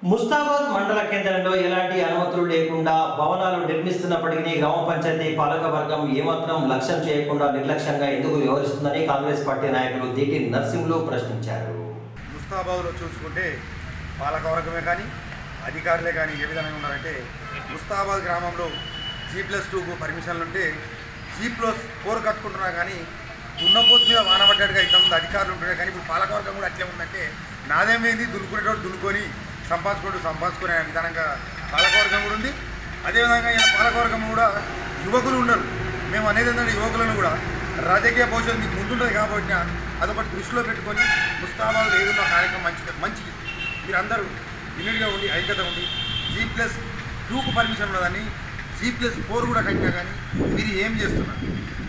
ముస్తాబాద్ మండల కేంద్రంలో ఎలాంటి అనుమతులు లేకుండా భవనాలు నిర్మిస్తున్నప్పటికీ గ్రామ పంచాయతీ పాలక వర్గం ఏమాత్రం లక్ష్యం చేయకుండా నిర్లక్ష్యంగా ఎందుకు వ్యవహరిస్తుందని కాంగ్రెస్ పార్టీ నాయకులు దిటి నర్సింహులు ప్రశ్నించారు ముస్తాబాద్లో చూసుకుంటే పాలకవర్గమే కానీ అధికారులే కానీ ఏ విధంగా ఉన్నారంటే ముస్తాబాద్ గ్రామంలో జీ ప్లస్ టూకు పర్మిషన్లు ఉంటే జీ ప్లస్ ఫోర్ కట్టుకుంటున్నా కానీ దున్నపోతు మీద వానబడ్డాడుగా ఇంతకుముందు అధికారులు ఉంటున్నాయి కానీ ఇప్పుడు పాలకవర్గం కూడా అట్లే ఉందంటే నాదేమైంది దున్నుకునేటోడు దున్నుకొని సంపాదించుకుంటూ సంపాదించుకునే విధానంగా పాలకవర్గం కూడా ఉంది అదేవిధంగా ఈయన పాలకవర్గం కూడా యువకులు ఉన్నారు మేము అనేది ఏంటంటే యువకులను కూడా రాజకీయ భవిష్యత్తు మీకు ముందుంటుంది కాబట్టి అదొకటి దృష్టిలో పెట్టుకొని ముస్తాబాద్ ఏదైనా కార్యక్రమం మంచిది మంచిది మీరందరూ యూనిట్గా ఉండి ఐక్యత ఉండి జీ ప్లస్ టూకు పర్మిషన్ ఉన్నదని జీ ప్లస్ ఫోర్ కూడా కట్టినా కానీ మీరు ఏం చేస్తున్నారు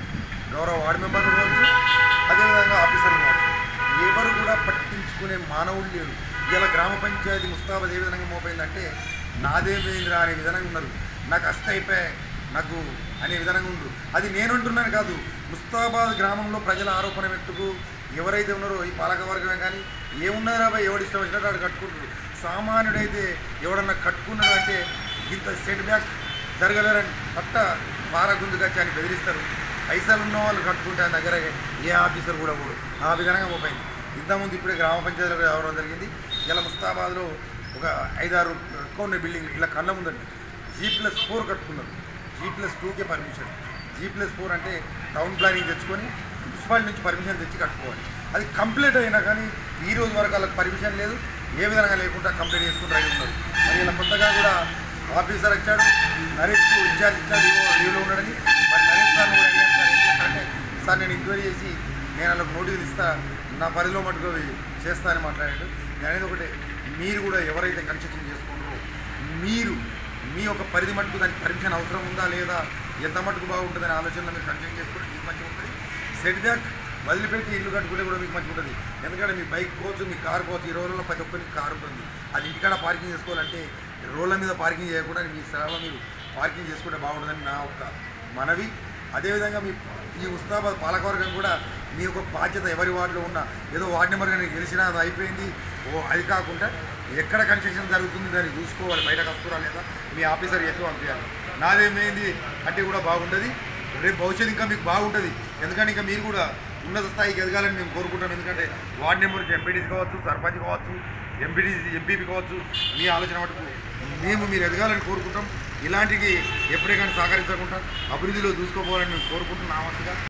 గౌరవ వార్డు మెంబర్లు కావచ్చు అదేవిధంగా ఆఫీసర్లు కావచ్చు ఎవరు కూడా పట్టించుకునే మానవులు లేరు ఇలా గ్రామ పంచాయతీ ముస్తాబాద్ ఏ విధంగా మోపోయిందంటే నాదేమైందిరా అనే విధంగా ఉన్నారు నాకు అస్త అయిపోయాయి నాకు అనే విధంగా ఉన్నారు అది నేను అంటున్నాను కాదు ముస్తాబాద్ గ్రామంలో ప్రజల ఆరోపణ మెట్టుకు ఎవరైతే ఉన్నారో ఈ పాలక వర్గమే కానీ ఏమున్నారా బాయ్ ఎవడు ఇష్టం వచ్చినట్టు వాడు కట్టుకుంటారు సామాన్యుడైతే ఎవడన్నా కట్టుకున్నాడు అంటే ఇంత సెట్ బ్యాక్ జరగలేరని పట్ట పారగుందుకు వచ్చి అని బెదిరిస్తారు పైసలు ఉన్న వాళ్ళు కట్టుకుంటే ఆయన దగ్గర ఏ ఆఫీసర్ కూడా పోడు ఆ విధంగా మోపైంది ఇంతకుముందు ఇప్పుడే గ్రామ పంచాయతీలో రావడం జరిగింది ఇలా ముస్తాబాద్లో ఒక ఐదారు అకౌంట్ బిల్డింగ్ ఇలా కళ్ళ ముందండి జీ ప్లస్ ఫోర్ కట్టుకున్నారు జీ ప్లస్ టూకే పర్మిషన్ జీ ప్లస్ ఫోర్ అంటే టౌన్ ప్లానింగ్ తెచ్చుకొని మున్సిపాలిటీ నుంచి పర్మిషన్ తెచ్చి కట్టుకోవాలి అది కంప్లీట్ అయినా కానీ ఈ రోజు వరకు వాళ్ళకి పర్మిషన్ లేదు ఏ విధంగా లేకుండా కంప్లీట్ చేసుకుని రెడీ ఉన్నారు మరి ఇలా కొత్తగా కూడా ఆఫీసర్ వచ్చాడు నరేష్ ఇన్ఛార్జ్ ఇచ్చాడు లీవ్ లీవ్లో ఉన్నాడని మరి నరేష్ సార్ కూడా అడిగాను సార్ ఏం చేస్తారంటే సార్ నేను ఎంక్వైరీ చేసి నేను వాళ్ళకి నోటీసులు ఇస్తా నా పరిధిలో మటుకు అవి చేస్తా అని మాట్లాడాడు నేను అనేది ఒకటే మీరు కూడా ఎవరైతే కన్స్ట్రక్షన్ చేసుకుంటారో మీరు మీ యొక్క పరిధి మటుకు దానికి పర్మిషన్ అవసరం ఉందా లేదా ఎంత మటుకు బాగుంటుందని ఆలోచనలో మీరు కన్స్ట్రక్ట్ చేసుకుంటే మీకు మంచిగా ఉంటుంది సెట్ బ్యాక్ వదిలిపెట్టి ఇల్లు కట్టుకుంటే కూడా మీకు మంచిగా ఉంటుంది ఎందుకంటే మీ బైక్ కోవచ్చు మీ కార్ కోవచ్చు ఈ రోజుల్లో ప్రతి ఒక్కరికి కారు ఉంటుంది అది ఇంటికాడ పార్కింగ్ చేసుకోవాలంటే రోడ్ల మీద పార్కింగ్ చేయకుండా మీ స్థలంలో మీరు పార్కింగ్ చేసుకుంటే బాగుంటుందని నా ఒక మనవి అదేవిధంగా మీ ఈ ఉస్తాబాద్ పాలకవర్గం కూడా మీ యొక్క బాధ్యత ఎవరి వార్డులో ఉన్నా ఏదో వార్డు నెంబర్ కానీ గెలిచినా అది అయిపోయింది ఓ అది కాకుండా ఎక్కడ కన్స్ట్రక్షన్ జరుగుతుంది దాన్ని చూసుకోవాలి బయటకు వస్తురా లేదా మీ ఆఫీసర్ ఎక్కువ పంపించాలి నాదేమైంది అంటే కూడా బాగుంటుంది రేపు భవిష్యత్తు ఇంకా మీకు బాగుంటుంది ఎందుకంటే ఇంకా మీరు కూడా ఉన్నత స్థాయికి ఎదగాలని మేము కోరుకుంటాం ఎందుకంటే వార్డు నెంబర్ ఎంపీడీసీ కావచ్చు సర్పంచ్ కావచ్చు ఎంపీడీసీ ఎంపీపీ కావచ్చు మీ ఆలోచన మటుకు మేము మీరు ఎదగాలని కోరుకుంటాం ఇలాంటివి ఎప్పుడే కానీ సహకరించకుండా అభివృద్ధిలో చూసుకోపోవాలని మేము కోరుకుంటున్నాం వంతుగా